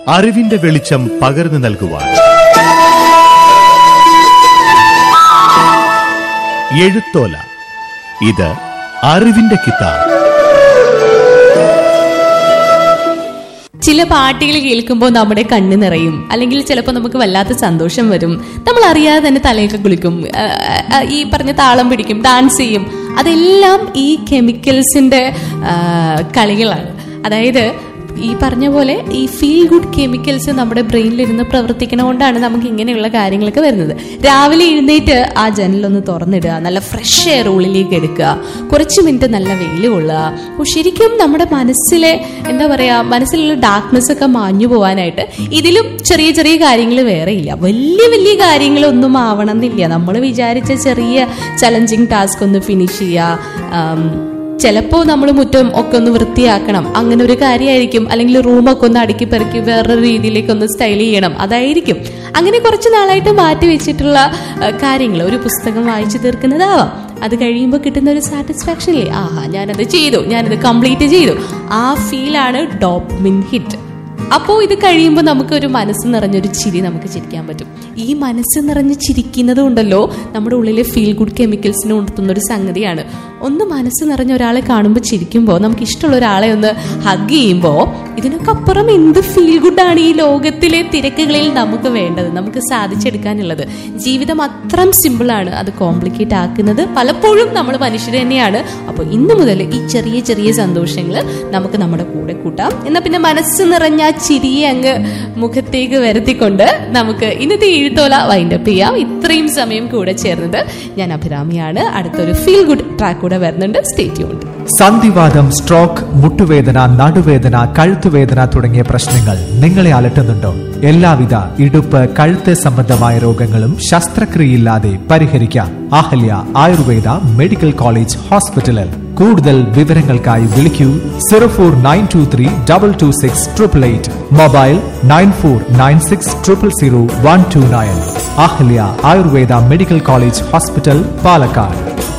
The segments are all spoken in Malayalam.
അറിവിന്റെ വെളിച്ചം പകർന്നു നൽകുവാൻ എഴുത്തോല ഇത് അറിവിന്റെ കിതാബ് ചില പാട്ടുകൾ കേൾക്കുമ്പോൾ നമ്മുടെ കണ്ണ് നിറയും അല്ലെങ്കിൽ ചിലപ്പോൾ നമുക്ക് വല്ലാത്ത സന്തോഷം വരും നമ്മൾ അറിയാതെ തന്നെ തലയൊക്കെ കുളിക്കും ആ, ആ, ഈ പറഞ്ഞ താളം പിടിക്കും ഡാൻസ് ചെയ്യും അതെല്ലാം ഈ കെമിക്കൽസിന്റെ ആ, കളികളാണ് അതായത് ഈ പറഞ്ഞ പോലെ ഈ ഫീൽ ഗുഡ് കെമിക്കൽസ് നമ്മുടെ ബ്രെയിനിലിരുന്ന് പ്രവർത്തിക്കണോണ്ടാണ് നമുക്ക് ഇങ്ങനെയുള്ള കാര്യങ്ങളൊക്കെ വരുന്നത് രാവിലെ എഴുന്നേറ്റ് ആ ജനലൊന്ന് തുറന്നിടുക നല്ല ഫ്രഷ് എയർ ഉള്ളിലേക്ക് എടുക്കുക കുറച്ച് മിനിറ്റ് നല്ല വെയിൽ കൊള്ളുക അപ്പോൾ ശരിക്കും നമ്മുടെ മനസ്സിലെ എന്താ പറയാ മനസ്സിലുള്ള ഡാർക്ക്നെസ് ഒക്കെ മാഞ്ഞു പോകാനായിട്ട് ഇതിലും ചെറിയ ചെറിയ കാര്യങ്ങൾ വേറെ ഇല്ല വലിയ വലിയ കാര്യങ്ങളൊന്നും ആവണം എന്നില്ല നമ്മൾ വിചാരിച്ച ചെറിയ ചലഞ്ചിങ് ടാസ്ക് ഒന്ന് ഫിനിഷ് ചെയ്യുക ആം, ചിലപ്പോൾ നമ്മൾ മുറ്റം ഒക്കെ ഒന്ന് വൃത്തിയാക്കണം അങ്ങനെ ഒരു കാര്യമായിരിക്കും അല്ലെങ്കിൽ റൂമൊക്കെ ഒന്ന് അടുക്കി പെറുക്കി വേറൊരു രീതിയിലേക്ക് ഒന്ന് സ്റ്റൈൽ ചെയ്യണം അതായിരിക്കും അങ്ങനെ കുറച്ച് നാളായിട്ട് മാറ്റി വെച്ചിട്ടുള്ള കാര്യങ്ങൾ ഒരു പുസ്തകം വായിച്ചു തീർക്കുന്നതാവാം അത് കഴിയുമ്പോൾ കിട്ടുന്ന ഒരു സാറ്റിസ്ഫാക്ഷൻ ഇല്ലേ ആഹാ ഞാനത് ചെയ്തു ഞാനത് കംപ്ലീറ്റ് ചെയ്തു ആ ഫീലാണ് ഡോപ്മിൻ ഹിറ്റ് അപ്പോൾ ഇത് കഴിയുമ്പോൾ നമുക്ക് ഒരു മനസ്സ് നിറഞ്ഞൊരു ചിരി നമുക്ക് ചിരിക്കാൻ പറ്റും ഈ മനസ്സ് നിറഞ്ഞ് ചിരിക്കുന്നത് കൊണ്ടല്ലോ നമ്മുടെ ഉള്ളിലെ ഫീൽ ഗുഡ് കെമിക്കൽസിനെ ഉണർത്തുന്ന ഒരു സംഗതിയാണ് ഒന്ന് മനസ്സ് നിറഞ്ഞ ഒരാളെ കാണുമ്പോൾ ചിരിക്കുമ്പോൾ നമുക്ക് ഇഷ്ടമുള്ള ഒരാളെ ഒന്ന് ഹഗ് ചെയ്യുമ്പോൾ ഇതിനൊക്കെ അപ്പുറം എന്ത് ഫീൽ ഗുഡാണ് ഈ ലോകത്തിലെ തിരക്കുകളിൽ നമുക്ക് വേണ്ടത് നമുക്ക് സാധിച്ചെടുക്കാനുള്ളത് ജീവിതം അത്രം സിമ്പിളാണ് അത് കോംപ്ലിക്കേറ്റ് ആക്കുന്നത് പലപ്പോഴും നമ്മൾ മനുഷ്യർ തന്നെയാണ് അപ്പോൾ ഇന്ന് മുതൽ ഈ ചെറിയ ചെറിയ സന്തോഷങ്ങൾ നമുക്ക് നമ്മുടെ കൂടെ കൂട്ടാം എന്നാൽ പിന്നെ മനസ്സ് നിറഞ്ഞ ആ ചിരിയെ അങ്ങ് മുഖത്തേക്ക് വരുത്തിക്കൊണ്ട് നമുക്ക് ഇന്നത്തെ എഴുത്തോല വൈൻഡപ്പ് ചെയ്യാം ഇത്രയും സമയം കൂടെ ചേർന്നത് ഞാൻ അഭിരാമിയാണ് അടുത്തൊരു ഫീൽ ഗുഡ് ട്രാക്ക് കൂടെ വരുന്നുണ്ട് സ്റ്റേറ്റ് ഉണ്ട് സന്ധിവാദം സ്ട്രോക്ക് മുട്ടുവേദന നടുവേദന കഴുത്തുവേദന തുടങ്ങിയ പ്രശ്നങ്ങൾ നിങ്ങളെ അലട്ടുന്നുണ്ടോ എല്ലാവിധ ഇടുപ്പ് കഴുത്ത് സംബന്ധമായ രോഗങ്ങളും ശസ്ത്രക്രിയയില്ലാതെ പരിഹരിക്കാം അഹല്യ ആയുർവേദ മെഡിക്കൽ കോളേജ് ഹോസ്പിറ്റലിൽ കൂടുതൽ വിവരങ്ങൾക്കായി വിളിക്കൂ zero four nine two three double two six triple eight mobile nine four nine six triple zero one two nine Ahalya Ayurveda medical college hospital Palakkad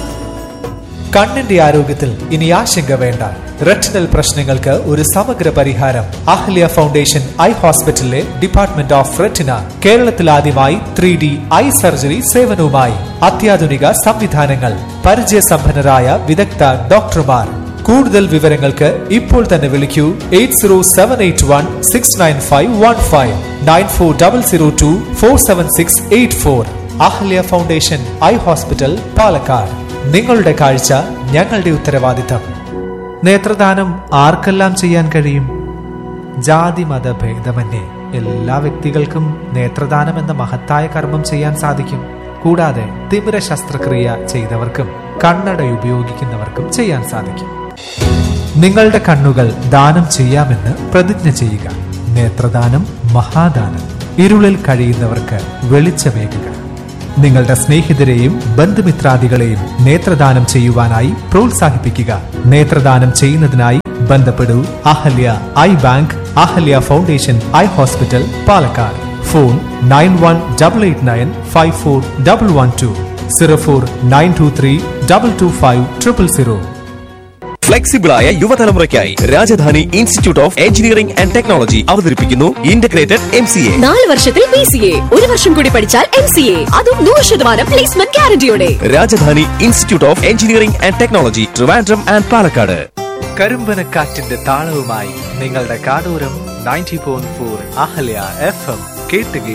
കണ്ണിന്റെ ആരോഗ്യത്തിൽ ഇനി ആശങ്ക വേണ്ട റെറ്റിനൽ പ്രശ്നങ്ങൾക്ക് ഒരു സമഗ്ര പരിഹാരം അഹ്ല്യ ഫൗണ്ടേഷൻ ഐ ഹോസ്പിറ്റലിലെ ഡിപ്പാർട്ട്മെന്റ് ഓഫ് റെറ്റിന കേരളത്തിൽ ആദ്യമായി ത്രീ ഡി ഐ സർജറി സേവനവുമായി അത്യാധുനിക സംവിധാനങ്ങൾ പരിചയസമ്പന്നരായ വിദഗ്ധ ഡോക്ടർമാർ കൂടുതൽ വിവരങ്ങൾക്ക് ഇപ്പോൾ തന്നെ വിളിക്കൂ eight zero seven eight one six nine five one five nine four double zero two four seven six eight four Ahalya foundation eye hospital Palakkad നിങ്ങളുടെ കാഴ്ച ഞങ്ങളുടെ ഉത്തരവാദിത്തം നേത്രദാനം ആർക്കെല്ലാം ചെയ്യാൻ കഴിയും ജാതി മത ഭേദമന്യേ എല്ലാ വ്യക്തികൾക്കും നേത്രദാനം എന്ന മഹത്തായ കർമ്മം ചെയ്യാൻ സാധിക്കും കൂടാതെ തിമിര ശസ്ത്രക്രിയ ചെയ്തവർക്കും കണ്ണട ഉപയോഗിക്കുന്നവർക്കും ചെയ്യാൻ സാധിക്കും നിങ്ങളുടെ കണ്ണുകൾ ദാനം ചെയ്യാമെന്ന് പ്രതിജ്ഞ ചെയ്യുക നേത്രദാനം മഹാദാനം ഇരുളിൽ കഴിയുന്നവർക്ക് വെളിച്ചമേകുക നിങ്ങളുടെ സ്നേഹിതരെയും ബന്ധുമിത്രാദികളെയും നേത്രദാനം ചെയ്യുവാനായി പ്രോത്സാഹിപ്പിക്കുക നേത്രദാനം ചെയ്യുന്നതിനായി ബന്ധപ്പെടൂ Ahalya eye bank Ahalya foundation eye hospital Palakkad phone nine one double eight nine five four double one two zero four nine two three double two five triple zero ഫ്ലെക്സിബിളായ യുവതലമുറയ്ക്കായി Rajadhani institute of engineering and technology അവതരിപ്പിക്കുന്നു ഇന്റഗ്രേറ്റഡ് എം സി എ നാല് വർഷത്തിൽ പി സി എ ഒരു വർഷം കൂടി പഠിച്ചാൽ എം സി എ അതും നൂറ് ശതമാനം പ്ലേസ്മെന്റ് ഗ്യാരണ്ടിയോടെ Rajadhani institute of engineering and technology Trivandrum and Palakkad കരിമ്പനക്കാറ്റിന്റെ താളവുമായി നിങ്ങളുടെ കാടൂരം ninety point four Ahalya F M കേട്ടുകേ